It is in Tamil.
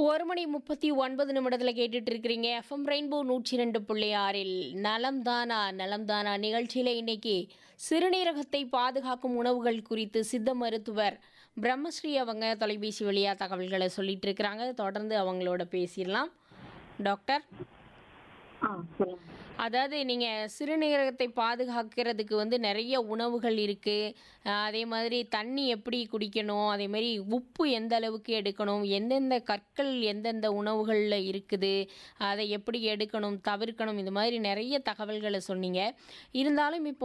ஒரு மணி முப்பத்தி ஒன்பது நிமிடத்தில் கேட்டுட்டு இருக்கிறீங்க எஃப்எம் ரெயின்போ நூற்றி ரெண்டு புள்ளி ஆறில் நலம் தானா நலம் தானா நிகழ்ச்சியில் இன்னைக்கு சிறுநீரகத்தை பாதுகாக்கும் உணவுகள் குறித்து சித்த மருத்துவர் பிரம்மஸ்ரீ அவங்க தொலைபேசி வழியாக தகவல்களை சொல்லிட்டு இருக்கிறாங்க தொடர்ந்து அவங்களோட பேசிடலாம் டாக்டர் ஆ சொல்லுங்க அதாவது நீங்கள் சிறுநீரகத்தை பாதுகாக்கிறதுக்கு வந்து நிறைய உணவுகள் இருக்குது அதே மாதிரி தண்ணி எப்படி குடிக்கணும் அதே மாதிரி உப்பு எந்த அளவுக்கு எடுக்கணும் எந்தெந்த கற்கள் எந்தெந்த உணவுகளில் இருக்குது அதை எப்படி எடுக்கணும் தவிர்க்கணும் இது மாதிரி நிறைய தகவல்களை சொன்னீங்க இருந்தாலும் இப்போ